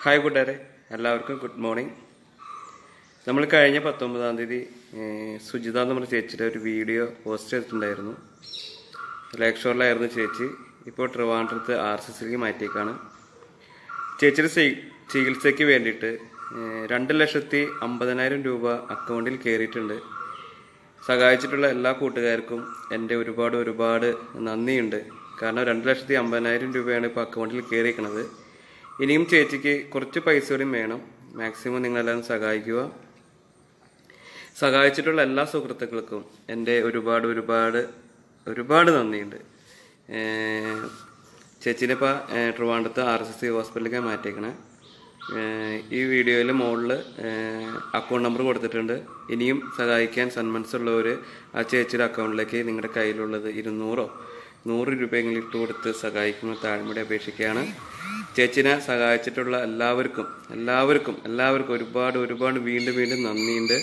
hi കൂട്ടുകാരെ എല്ലാവർക്കും good morning നമ്മൾ കഴിഞ്ഞ പത്തൊമ്പതാം തീയതി ഏഹ്, സുജിത എന്ന് പറഞ്ഞ ചേച്ചിയുടെ ഒരു വീഡിയോ പോസ്റ്റ് ചെയ്തിട്ടുണ്ടായിരുന്നു ലേക്ക് ഷോറിലായിരുന്നു ചേച്ചി ഇപ്പോൾ ട്രിവാൻഡ്രത്ത് ആർ സി സിയിലേക്ക് മാറ്റിയേക്കാണ് ചേച്ചിയുടെ ചി- ചികിത്സയ്ക്ക് വേണ്ടിയിട്ട് ഏഹ്, രണ്ട് ലക്ഷത്തി അമ്പതിനായിരം രൂപ അക്കൗണ്ടിൽ കയറിയിട്ടുണ്ട് സഹായിച്ചിട്ടുള്ള എല്ലാ കൂട്ടുകാർക്കും എൻ്റെ ഒരുപാട് ഒരുപാട് നന്ദിയുണ്ട് കാരണം രണ്ട് ലക്ഷത്തി അമ്പതിനായിരം രൂപയാണ് ഇപ്പോൾ അക്കൗണ്ടിൽ കയറിയിരിക്കുന്നത് ഇനിയും ചേച്ചിക്ക് കുറച്ച് പൈസ കൂടി വേണം മാക്സിമം നിങ്ങളെല്ലാവരും സഹായിക്കുക സഹായിച്ചിട്ടുള്ള എല്ലാ സുഹൃത്തുക്കൾക്കും എൻ്റെ ഒരുപാട് ഒരുപാട് ഒരുപാട് നന്ദിയുണ്ട് ഏഹ് ചേച്ചീനെ ഇപ്പോൾ ട്രിവാൻഡ്രത്ത് ആർ എസ് എസ് സി ഹോസ്പിറ്റലിലേക്ക് മാറ്റിയേക്കണേ ഏഹ് ഈ വീഡിയോയിൽ മുകളിൽ അക്കൗണ്ട് നമ്പർ കൊടുത്തിട്ടുണ്ട് ഇനിയും സഹായിക്കാൻ സന്മനസ്സുള്ളവർ ആ ചേച്ചിയുടെ അക്കൗണ്ടിലേക്ക് നിങ്ങളുടെ കയ്യിലുള്ളത് ഇരുന്നൂറോ നൂറ് രൂപയെങ്കിലും ഇട്ട് കൊടുത്ത് സഹായിക്കുന്ന താഴ്മയുടെ അപേക്ഷിക്കുകയാണ് ചേച്ചിനെ സഹായിച്ചിട്ടുള്ള എല്ലാവർക്കും എല്ലാവർക്കും എല്ലാവർക്കും ഒരുപാട് ഒരുപാട് വീണ്ടും വീണ്ടും നന്ദിയുണ്ട്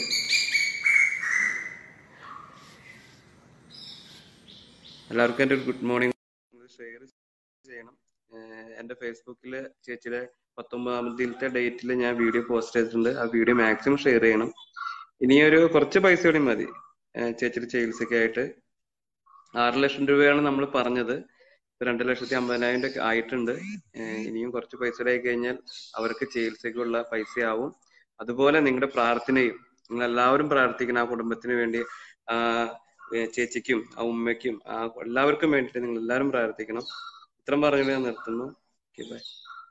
എല്ലാവർക്കും എൻ്റെ ഒരു ഗുഡ് മോർണിംഗ് ഷെയർ ചെയ്യണം ഏഹ് എൻ്റെ ഫേസ്ബുക്കിൽ ചേച്ചിയുടെ പത്തൊമ്പതാമത്തെ ഡേറ്റിൽ ഞാൻ വീഡിയോ പോസ്റ്റ് ചെയ്തിട്ടുണ്ട് ആ വീഡിയോ മാക്സിമം ഷെയർ ചെയ്യണം ഇനിയൊരു കുറച്ച് പൈസ കൂടി മതി ഏഹ് ചേച്ചിയുടെ ചികിത്സയ്ക്കായിട്ട് ആറ് ലക്ഷം രൂപയാണ് നമ്മൾ പറഞ്ഞത് ഇപ്പൊ രണ്ട് ലക്ഷത്തി അമ്പതിനായിരം രൂപ ആയിട്ടുണ്ട് ഏഹ് ഇനിയും കുറച്ച് പൈസ കൂടെ ആയി കഴിഞ്ഞാൽ അവർക്ക് ചികിത്സയ്ക്കുള്ള പൈസയാവും അതുപോലെ നിങ്ങളുടെ പ്രാർത്ഥനയും നിങ്ങൾ എല്ലാവരും പ്രാർത്ഥിക്കണം ആ കുടുംബത്തിന് വേണ്ടി ആ ഏഹ് ചേച്ചിക്കും ആ ഉമ്മയ്ക്കും ആ എല്ലാവർക്കും വേണ്ടിയിട്ട് നിങ്ങൾ എല്ലാവരും പ്രാർത്ഥിക്കണം ഇത്രയും പറഞ്ഞുകൊണ്ട് ഞാൻ നിർത്തുന്നു ഓക്കെ ബൈ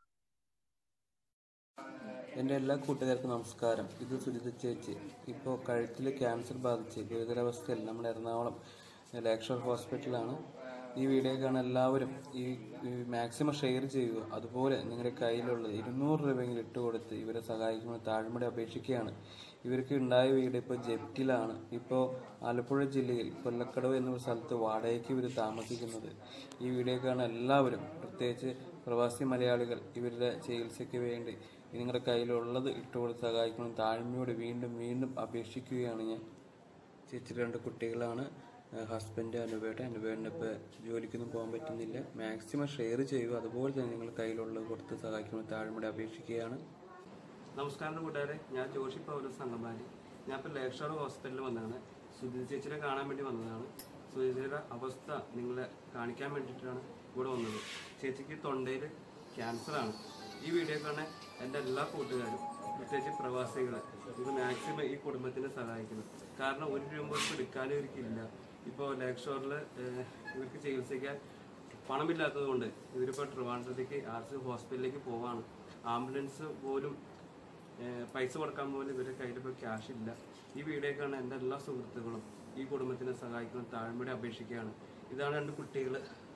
എൻ്റെ എല്ലാ കൂട്ടുകാർക്കും നമസ്കാരം ഇത് സുജിത ചേച്ചി ഇപ്പോൾ കഴുത്തിൽ ക്യാൻസർ ബാധിച്ച് ഗുരുതരാവസ്ഥയിൽ നമ്മുടെ എറണാകുളം ലേക്ഷർ ഹോസ്പിറ്റലാണ് ഈ വീഡിയോ കാണാൻ എല്ലാവരും ഈ മാക്സിമം ഷെയർ ചെയ്യുക അതുപോലെ നിങ്ങളുടെ കയ്യിലുള്ളത് ഇരുന്നൂറ് രൂപയെങ്കിലും ഇട്ട് കൊടുത്ത് ഇവരെ സഹായിക്കുമെന്ന് താഴ്മയുടെ അപേക്ഷിക്കുകയാണ് ഇവർക്ക് ഉണ്ടായ വീട് ഇപ്പോൾ ജപ്റ്റിലാണ് ഇപ്പോൾ ആലപ്പുഴ ജില്ലയിൽ കൊല്ലക്കടവ് എന്ന സ്ഥലത്ത് വാടകയ്ക്ക് ഇവർ താമസിക്കുന്നത് ഈ വീഡിയോ കാണാൻ എല്ലാവരും പ്രത്യേകിച്ച് പ്രവാസി മലയാളികൾ ഇവരുടെ ചികിത്സയ്ക്ക് വേണ്ടി നിങ്ങളുടെ കയ്യിലുള്ളത് ഇട്ടുകൊടുത്ത് സഹായിക്കണം താഴ്മയോട് വീണ്ടും വീണ്ടും അപേക്ഷിക്കുകയാണ് ഞാൻ ചേച്ചി രണ്ട് കുട്ടികളാണ് ഹസ്ബൻഡ് അനുപേട്ട അനുപേട്ടന് ഇപ്പോൾ ജോലിക്കൊന്നും പോകാൻ പറ്റുന്നില്ല മാക്സിമം ഷെയർ ചെയ്യുക അതുപോലെ തന്നെ നിങ്ങൾ കയ്യിലുള്ളത് കൊടുത്ത് സഹായിക്കണം താഴ്മയോട് അപേക്ഷിക്കുകയാണ് നമസ്കാരം കൂട്ടുകാരെ ഞാൻ ജോഷി പൗരസ് സംഗമാരി ഞാൻ ഇപ്പോൾ ലേക്ഷോർ ഹോസ്പിറ്റലിൽ വന്നതാണ് സുധി ചേച്ചിനെ കാണാൻ വേണ്ടി വന്നതാണ് സുധി ചേച്ചിയുടെ അവസ്ഥ നിങ്ങളെ കാണിക്കാൻ വേണ്ടിയിട്ടാണ് ഇവിടെ വന്നത് ചേച്ചിക്ക് തൊണ്ടയിൽ ക്യാൻസറാണ് ഈ വീഡിയോ കാണാൻ എൻ്റെ എല്ലാ കൂട്ടുകാരും പ്രത്യേകിച്ച് പ്രവാസികളെ ഇത് മാക്സിമം ഈ കുടുംബത്തിനെ സഹായിക്കണം കാരണം ഒരു രൂപ പോലും എടുക്കാനും ഇവർക്കില്ല ഇപ്പോൾ ലേക്ഷോറിൽ ഇവർക്ക് ചികിത്സിക്കാൻ പണമില്ലാത്തത് കൊണ്ട് ഇവരിപ്പോൾ ട്രിവാൻഡ്രത്തേക്ക് ആർ സി ഹോസ്പിറ്റലിലേക്ക് പോവാണ് ആംബുലൻസ് പോലും ഏഹ് പൈസ കൊടുക്കാൻ പോലും ഇവരുടെ കയ്യിൽ ഇപ്പോൾ ക്യാഷ് ഇല്ല ഈ വീഡിയോ കാണുന്ന എൻ്റെ എല്ലാ സുഹൃത്തുക്കളും ഈ കുടുംബത്തിനെ സഹായിക്കണം താഴ്മയുടെ അപേക്ഷിക്കുകയാണ് ഇതാണ് രണ്ട് കുട്ടികൾ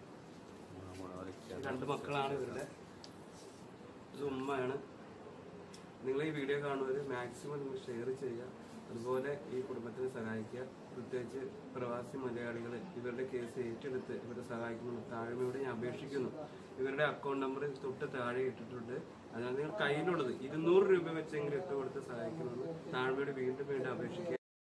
രണ്ട് മക്കളാണ് ഇവരുടെ ഇത് ഉമ്മയാണ് നിങ്ങൾ ഈ വീഡിയോ കാണുന്നവർ മാക്സിമം നിങ്ങൾ ഷെയർ ചെയ്യുക അതുപോലെ ഈ കുടുംബത്തിനെ സഹായിക്കുക പ്രത്യേകിച്ച് പ്രവാസി മലയാളികൾ ഇവരുടെ കേസ് ഏറ്റെടുത്ത് ഇവരെ സഹായിക്കുന്നു താഴ്മയോടെ ഞാൻ അപേക്ഷിക്കുന്നു ഇവരുടെ അക്കൗണ്ട് നമ്പർ തൊട്ട് താഴെ ഇട്ടിട്ടുണ്ട് അതിനാൽ നിങ്ങൾ കയ്യിലുള്ളത് ഇരുന്നൂറ് രൂപ വെച്ചെങ്കിലും ഇട്ട് കൊടുത്ത് സഹായിക്കണമെന്ന് താഴ്മയോട് വീണ്ടും വീണ്ടും അപേക്ഷിക്കുക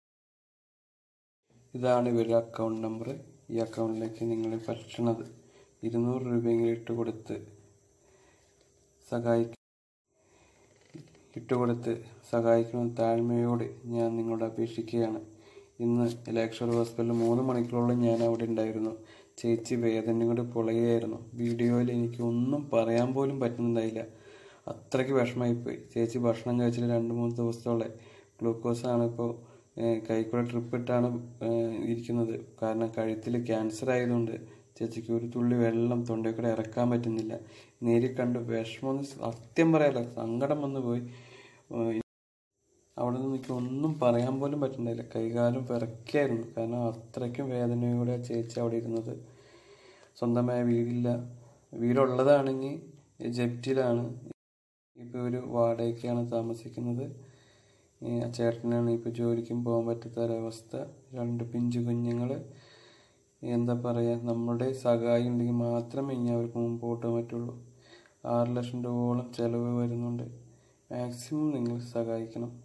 ഇതാണ് ഇവരുടെ അക്കൗണ്ട് നമ്പർ ഈ അക്കൗണ്ടിലേക്ക് നിങ്ങൾ പറ്റണത് ഇരുന്നൂറ് രൂപയെങ്കിലും ഇട്ട് കൊടുത്ത് സഹായിക്ക ഇട്ടുകൊടുത്ത് സഹായിക്കുന്ന താഴ്മയോട് ഞാൻ നിങ്ങളോട് അപേക്ഷിക്കുകയാണ് ഇന്ന് ലേക്ഷർ ഹോസ്പിറ്റലിൽ മൂന്ന് മണിക്കൂറോളം ഞാൻ അവിടെ ഉണ്ടായിരുന്നു ചേച്ചി വേദന കൊണ്ട് പൊളയായിരുന്നു വീഡിയോയിൽ എനിക്ക് ഒന്നും പറയാൻ പോലും പറ്റുന്നുണ്ടായില്ല അത്രയ്ക്ക് വിഷമമായിപ്പോയി ചേച്ചി ഭക്ഷണം കഴിച്ചിട്ട് രണ്ട് മൂന്ന് ദിവസത്തോളം ഗ്ലൂക്കോസാണ് ഇപ്പോൾ കൈക്കൂടെ ട്രിപ്പ് ഇട്ടാണ് ഏഹ്, ഇരിക്കുന്നത് കാരണം കഴുത്തിൽ ക്യാൻസർ ആയതുകൊണ്ട് ചേച്ചിക്ക് ഒരു തുള്ളി വെള്ളം തൊണ്ടയിൽ കൂടെ ഇറക്കാൻ പറ്റുന്നില്ല നേരി കണ്ട് വിഷമം സത്യം പറയാലോ സങ്കടം വന്നു പോയി ഏഹ്, അവിടെ നിന്ന് എനിക്ക് ഒന്നും പറയാൻ പോലും പറ്റുന്നില്ല കൈകാലം വിറക്കായിരുന്നു കാരണം അത്രയ്ക്കും വേദനയോടെ ആ ചേച്ചി അവിടെ ഇരുന്നത് സ്വന്തമായ വീടില്ല വീടുള്ളതാണെങ്കിൽ ജപ്റ്റിലാണ് ഇപ്പോൾ ഒരു വാടകയ്ക്കാണ് താമസിക്കുന്നത് ഈ ആ ചേട്ടനാണ് ഇപ്പോൾ ജോലിക്കും പോകാൻ പറ്റാത്ത ഒരവസ്ഥ രണ്ട് പിഞ്ചു കുഞ്ഞുങ്ങൾ എന്താ പറയുക നമ്മുടെ സഹായം ഉണ്ടെങ്കിൽ മാത്രമേ ഇനി അവർക്ക് മുമ്പോട്ട് പോകാൻ പറ്റുള്ളൂ ആറ് ലക്ഷം രൂപയോളം ചിലവ് വരുന്നുണ്ട് മാക്സിമം നിങ്ങൾ സഹായിക്കണം